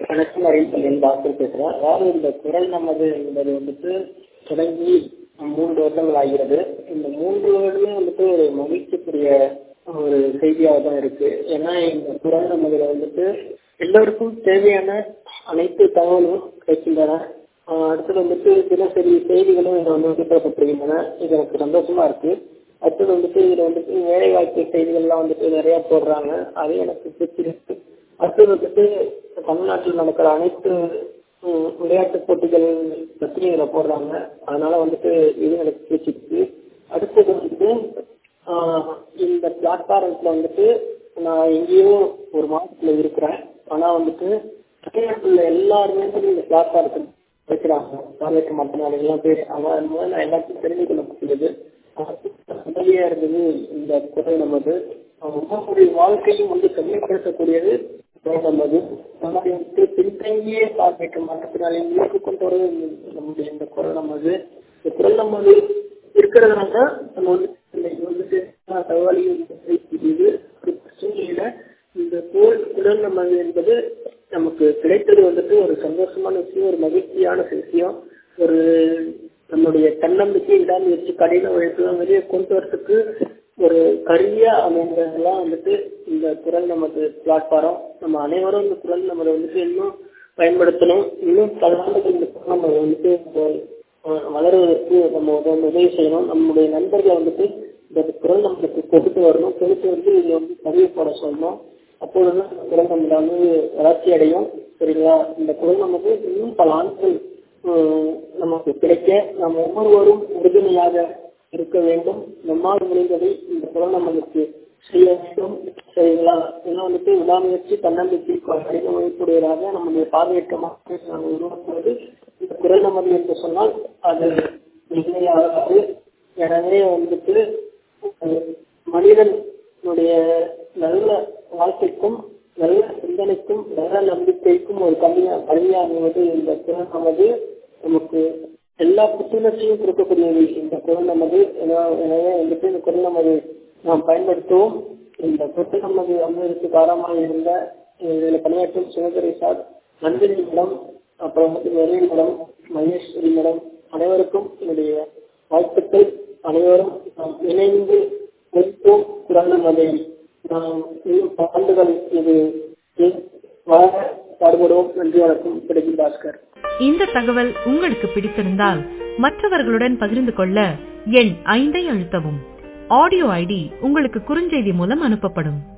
வணக்கம் அறிவிப்பல் டாக்டர் பேசுகிறேன் அதாவது இந்த குரல் நமது என்பது வந்துட்டு தொடங்கி மூன்று வருடங்கள் ஆகிறது இந்த மூன்று வருடமே வந்துட்டு ஒரு மகிழ்ச்சிக்குரிய ஒரு செய்தியாக தான் இருக்கு ஏன்னா இந்த குரல் நமதுல வந்துட்டு எல்லோருக்கும் தேவையான அனைத்து தகவலும் கிடைக்கின்றன ஆஹ் அடுத்தது வந்துட்டு தினசரி செய்திகளும் இதில் வந்து குறிப்பிடப்பட்டிருக்கின்றன இது எனக்கு சந்தோஷமா இருக்கு அடுத்தது வந்துட்டு இதுல வந்துட்டு வேலை வாய்ப்பு செய்திகள்லாம் வந்துட்டு நிறைய போடுறாங்க அது எனக்கு பிடிச்சிருக்கு அடுத்தது வந்துட்டு தமிழ்நாட்டில் நடக்கிற அனைத்து ம், விளையாட்டு போட்டிகள் பற்றி இதில் போடுறாங்க அதனால வந்துட்டு இது எனக்கு பிடிச்சிருக்கு அடுத்தது வந்துட்டு ஆஹ், இந்த பிளாட்ஃபாரம்ஸ்ல வந்துட்டு நான் எங்கேயோ ஒரு மாதத்துல இருக்கிறேன் ஆனா வந்துட்டு தமிழ்நாட்டில் எல்லாருமே வந்து இந்த பிளாட்ஃபாரத்தில் இருக்கிறாங்க பார்வையற்ற மாற்றனாளிகள்லாம் பேர் அவன் அது மூலம் நான் எல்லாத்தையும் தெரிந்து கொள்ள முடியுது உதவியா இருந்தது இந்த குரல் நமது ஒவ்வொருடைய வாழ்க்கையும் வந்து செம்மைப்படுத்தக்கூடியது குரல் நமது நம்முடைய வந்து பின்தங்கிய பார்வையற்ற மாற்றத்தினாலேயே கொண்டு வர நம்முடைய இந்த குரல் நமது இந்த குரல் நமது இருக்கிறதுனால நம்ம வந்து இன்னைக்கு வந்துட்டு தகவலையும் இது ஒரு சூழ்நிலையில இந்த போல் குரல் நமது என்பது நமக்கு கிடைத்தது வந்துட்டு ஒரு சந்தோஷமான விஷயம் ஒரு மகிழ்ச்சியான விஷயம் ஒரு நம்முடைய தன்னம்பிக்கை விடாமுயற்சி கடின உழைப்புலாம் வெளியே கொண்டு வரதுக்கு ஒரு கருவியா அமைந்ததெல்லாம் வந்துட்டு இந்த குரல் நமது பிளாட்ஃபாரம் நம்ம அனைவரும் இந்த குரல் நம்ம வந்துட்டு இன்னும் பயன்படுத்தணும் இன்னும் பல ஆண்டுகள் இந்த குரல் நம்ம வந்துட்டு அஹ், வளருவதற்கு நம்ம உதவி உதவி செய்யணும் நம்முடைய நண்பர்களை வந்துட்டு இந்த குரல் நம்மளுக்கு கொண்டுட்டு வரணும் கொண்டுட்டு வந்து இதில் வந்து பதிவு போட சொல்லணும் அப்பொழுதுதான் இந்த குரல் நம்மள வந்து வளர்ச்சி அடையும் சரிங்களா இந்த குரல் நமக்கு இன்னும் பல ஆண்டுகள் ஹம், நமக்கு கிடைக்க நாம் ஒவ்வொருவரும் உறுதுணையாக இருக்க வேண்டும் நம்மால் முடிந்ததை இந்த குரல் நமக்கு செய்ய வேண்டும் சரிங்களா ஏன்னா வந்துட்டு விடாமுயற்சி தன்னம்பிக்கை கடின உழைப்புடையதாக நம்முடைய பார்வையற்ற மக்களை நாம் உருவாக்குவது இந்த குரல் நமது என்று சொன்னால் அது மிகையாகாது எனவே வந்துட்டு அஹ், மனிதனுடைய நல்ல வாழ்க்கைக்கும் நல்ல சிந்தனைக்கும் நல்ல நம்பிக்கைக்கும் ஒரு கம்மியா கல்வியாகுவது இந்த குரல் நமது நமக்கு எல்லா புத்துணர்ச்சியும் கொடுக்கக்கூடியது இந்த குரல் நமது என- எனவே வந்துட்டு இந்த குரல் நமது நாம் பயன்படுத்துவோம் இந்த குரல் நமது அமிர்தத்துக்கு காரணமாக இருந்த இதில் பணியாற்றும் சிவகரி சார் நந்தினி மேடம் அப்புறம் வந்து வெறி மேடம் மகேஸ்வரி மேடம் அனைவருக்கும் என்னுடைய வாழ்த்துக்கள் அனைவரும் நாம் இணைந்து உழைப்போம் குரல் நமதை நாம் இன்னும் பல ஆண்டுகள் இது வாழ பாடுபடுவோம் நன்றி வணக்கம் பிடிக்கும் பாஸ்கர் இந்த தகவல் உங்களுக்கு பிடித்திருந்தால் மற்றவர்களுடன் பகிர்ந்து கொள்ள எண் ஐந்தை அழுத்தவும் ஆடியோ ஐடி உங்களுக்கு குறுஞ்செய்தி மூலம் அனுப்பப்படும்